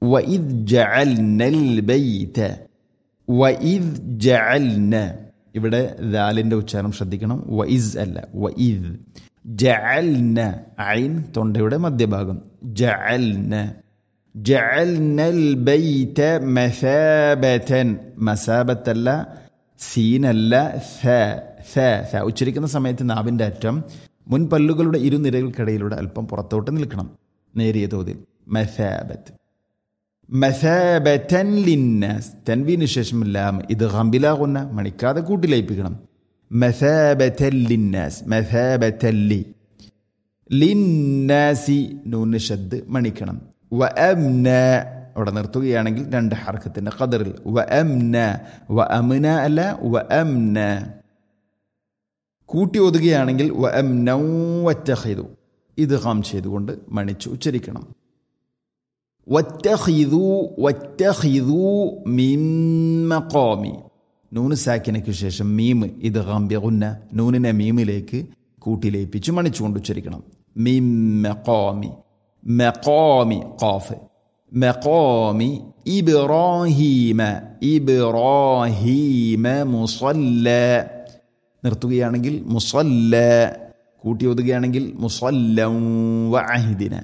വഇദ് ജഅൽനൽ ബൈത വഇദ് ജഅൽന ഇവിടെ ദാലിന്റെ ഉച്ചാരണം ശ്രദ്ധിക്കണം വഇസ് അല്ല വഇദ് ജഅൽന ഐൻ തൊണ്ടയുടെ മധ്യഭാഗം ജഅൽന ജഅൽനൽ ബൈത മസാബതൻ മസാബത്തല്ല സീനല്ല സ സ സ ഉച്ചരിക്കുന്ന സമയത്ത് നാവിൻ്റെ അറ്റം മുൻപല്ലുകളുടെ ഇരുനിരകൾക്കിടയിലൂടെ അല്പം പുറത്തോട്ട് നിൽക്കണം നേരിയ തോതിൽ മസാബത്ത് മസാബത്തൻ ലിന്നാസ് തൻവീന് ശേഷം ലാം ഇത് ഹംബിലാകുന്ന മണിക്കാതെ കൂട്ടിലയിപ്പിക്കണം മസാബത്തൻ ലിന്നാസ് മസാബത്തല്ലി ലിന്നാസി നൂന് ഷദ് മണിക്കണം വ അംന അവിടെ നിർത്തുകയാണെങ്കിൽ രണ്ട് ഹർക്കത്തിന്റെ ഖദറിൽ വ അംന വ അംന അല്ല വ അംന കൂട്ടി ഒതുകയാണെങ്കിൽ വ അംനൗ വറ്റഹിതു ഇത് ഹാം ചെയ്തുകൊണ്ട് മണിച്ച് ഉച്ചരിക്കണം വറ്റഹിതു വറ്റഹിതു മിൻ മഖാമി നൂന് സാക്കിനയ്ക്ക് ശേഷം മീം ഇത് ഹാംബ്യകുന്ന നൂനിനെ മീമിലേക്ക് കൂട്ടിലേപ്പിച്ച് മണിച്ചുകൊണ്ട് ഉച്ചരിക്കണം മിൻ മഖാമി മഖാമി ഖാഫ് മഖാമി ഇബ്രാഹീമ ഇബ്രാഹീമ മുസല്ല നിർത്തുകയാണെങ്കിൽ മുസല്ല കൂട്ടി ഒതുകയാണെങ്കിൽ മുസല്ലം വഅഹിദിന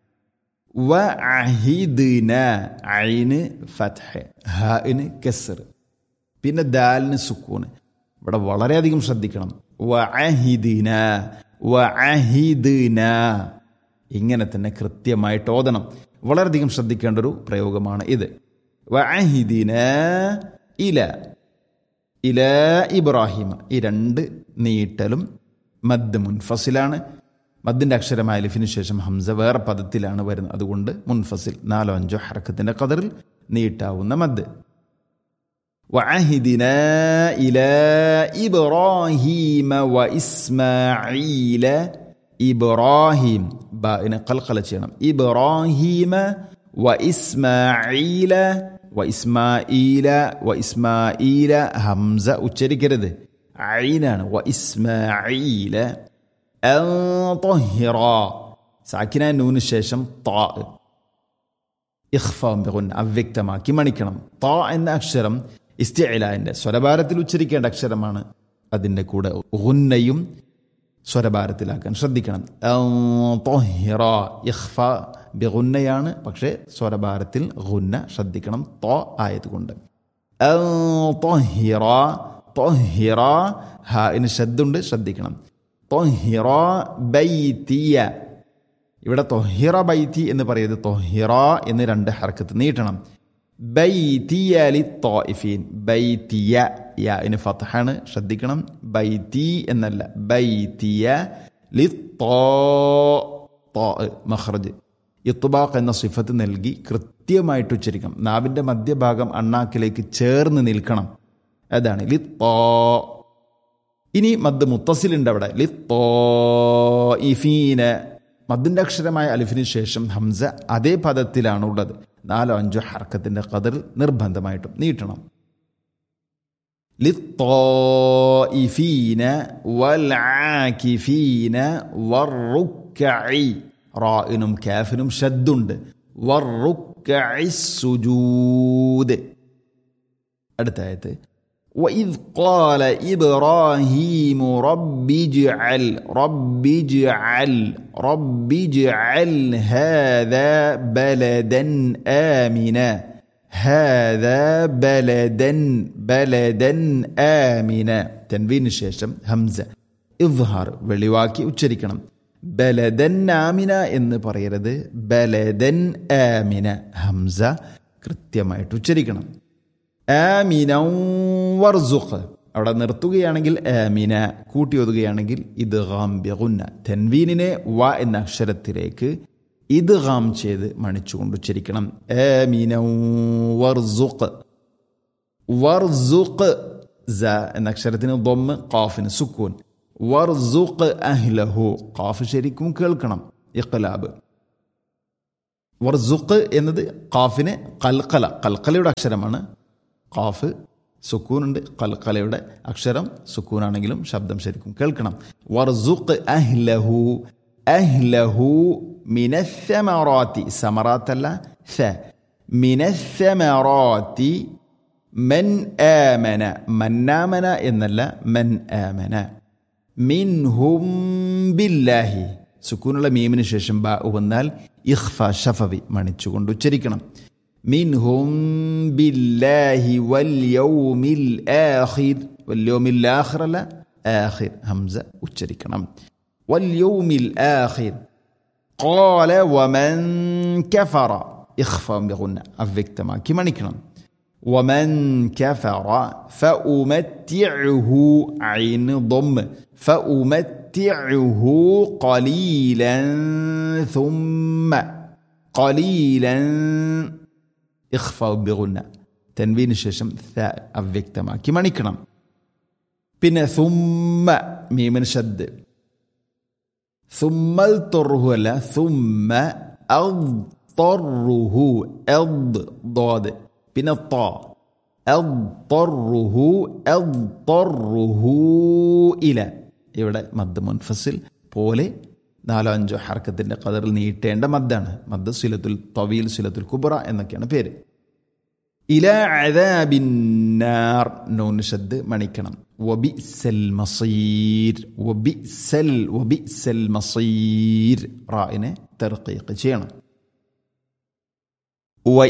വഅഹിദിന ഐന് ഫത്ഹ് ഹാഇന് കസ്ർ പിന്നെ ദാലിന് സുക്കൂന് ഇവിടെ വളരെയധികം ശ്രദ്ധിക്കണം വഅഹിദിന വഅഹിദിന ഇങ്ങനെ തന്നെ കൃത്യമായിട്ട് ഓതണം വളരെയധികം ശ്രദ്ധിക്കേണ്ട ഒരു പ്രയോഗമാണ് ഇത് വഅഹിദിന ഇല ഇല ഇബ്രാഹിമ ഈ രണ്ട് നീട്ടലും മദ് മുൻഫസിലാണ് മദ്ദിന്റെ അക്ഷരമായ ലിഫിന് ശേഷം ഹംസ വേറെ പദത്തിലാണ് വരുന്നത് അതുകൊണ്ട് മുൻഫസിൽ നാലോ അഞ്ചോ ഹറക്കത്തിന്റെ കതറിൽ നീട്ടാവുന്ന മദ് وعهدنا إلى إبراهيم وإسماعيل إبراهيم بائن قلقلة ചെയ്യണം إبراهيم وإسماعيل وإسماعيل وإسماعيل همزة ഉച്ചരിക്കരുത് ഐനാണ് وإسماعيل أن طهر സാക്കിന നൂന് ശേഷം താ ഇഖ്ഫാം ബിഗുൻ അവ്യക്തമാക്കി മണിക്കണം താ എന്ന അക്ഷരം ഇസ്തിഅലാന്റെ സ്വരഭാരത്തിൽ ഉച്ചരിക്കേണ്ട അക്ഷരമാണ് അതിൻ്റെ കൂടെ ഗുന്നയും സ്വരഭാരത്തിലാക്കാൻ ശ്രദ്ധിക്കണം തൊഹിറ ഇഖ്ഫ ബിഗുന്നയാണ് പക്ഷേ സ്വരഭാരത്തിൽ ഗുന്ന ശ്രദ്ധിക്കണം തോ ആയതുകൊണ്ട് തൊഹിറ തൊഹിറ ഹ ഇന് ശബ്ദുണ്ട് ശ്രദ്ധിക്കണം തൊഹിറ ബൈത്തിയ ഇവിടെ തൊഹിറ ബൈത്തി എന്ന് പറയുന്നത് തൊഹിറ എന്ന് രണ്ട് ഹർക്കത്ത് നീട്ടണം ബൈത്തിയ ലി തോയിഫീൻ ബൈത്തിയ യ ഇന് ഫത്ഹാണ് ശ്രദ്ധിക്കണം ബൈത്തി എന്നല്ല ബൈത്തിയ ലി തോ മഹ്റജ് ഇത്തുബാഖ് എന്ന സിഫത്ത് നൽകി കൃത്യമായിട്ട് ഉച്ചരിക്കണം നാവിൻ്റെ മധ്യഭാഗം അണ്ണാക്കിലേക്ക് ചേർന്ന് നിൽക്കണം അതാണ് ലി തോ ഇനി മദ് മുത്തസിലുണ്ട് അവിടെ ലി തോ ഇഫീന മദ്ദിന്റെ അക്ഷരമായ അലിഫിന് ശേഷം ഹംസ അതേ പദത്തിലാണ് ഉള്ളത് നാലോ അഞ്ചോ ഹർക്കത്തിന്റെ കതിർ നിർബന്ധമായിട്ടും നീട്ടണം للطائفين والعاكفين والركع റായിനും കാഫിനും ഷദ്ദുണ്ട് والركع السجود അടുത്ത ആയത്ത് وإذ قال إبراهيم رب اجعل رب اجعل رب اجعل هذا بلدا آمنا هذا بلدا بلدا آمنا تنوين الشاشة همزة إظهار വെളിവാക്കി ഉച്ചരിക്കണം ബലദൻ ആമിന എന്ന് പറയരുത് ബലദൻ ആമിന ഹംസ കൃത്യമായിട്ട് ഉച്ചരിക്കണം ആമിനൗ വർസുഖ് അവിടെ നിർത്തുകയാണെങ്കിൽ ആമിന കൂട്ടി ഒതുകയാണെങ്കിൽ ഇത് ഗാംബ്യകുന്ന തെൻവീനിനെ വ എന്ന അക്ഷരത്തിലേക്ക് ഇത് ഗാം ചെയ്ത് മണിച്ചുകൊണ്ട് ഉച്ചരിക്കണം ആമിനൗ വർസുഖ് വർസുഖ് സ എന്ന അക്ഷരത്തിന് ദൊമ്മ് ഖാഫിന് സുക്കൂൻ വർസുഖ് അഹ്ലഹു ഖാഫ് ശരിക്കും കേൾക്കണം ഇഖ്ലാബ് വർസുഖ് എന്നത് ഖാഫിന് കൽക്കല കൽക്കലയുടെ അക്ഷരമാണ് ഖാഫ് സുക്കൂനുണ്ട് കൽക്കലയുടെ അക്ഷരം സുക്കൂനാണെങ്കിലും ശബ്ദം ശരിക്കും കേൾക്കണം വർസുഖ് അഹ്ലഹു അഹ്ലഹു മിനസമറാത്തി സമറാത്തല്ല സ മിനസ്സമറാത്തി മൻ ആമന മന്നാമന എന്നല്ല മൻ ആമന മിൻഹും ബില്ലാഹി സുക്കൂനുള്ള മീമിന് ശേഷം ബ വന്നാൽ ഇഖ്ഫ ഷഫവി മണിച്ചുകൊണ്ട് ഉച്ചരിക്കണം മിൻഹും ബില്ലാഹി വൽ യൗമിൽ ആഖിർ വൽ യൗമിൽ ആഖിർ അല്ല ആഖിർ ഹംസ ഉച്ചരിക്കണം വൽ യൗമിൽ ആഖിർ قال ومن كفر إخفاء بغنى അവ്യക്തമാക്കി മണിക്കണം ومن كفر فأمتعه عين ضم فأمتعه قليلا ثم قليلا إخفاء بغنى تنوين الششم ثاء അവ്യക്തമാക്കി മണിക്കണം പിന്നെ ثم മീമിന് ഷദ് ثم اضطره لا ثم اضطره اض ضاد പിന്നെ ط اضطره اضطره الى ഇവിടെ മദ് മുൻഫസിൽ പോലെ നാലോ അഞ്ചോ ഹർക്കത്തിന്റെ കതറിൽ നീട്ടേണ്ട മദ്ദാണ് മദ് സിലത്തുൽ തവീൽ സിലത്തുൽ കുബറ എന്നൊക്കെയാണ് പേര് ഇല അദാബിന്നാർ നൂൻ ഷദ് മണിക്കണം വബിസൽ മസീർ വബിസൽ വബിസൽ മസീർ റായിനെ തർക്കീഖ് ചെയ്യണം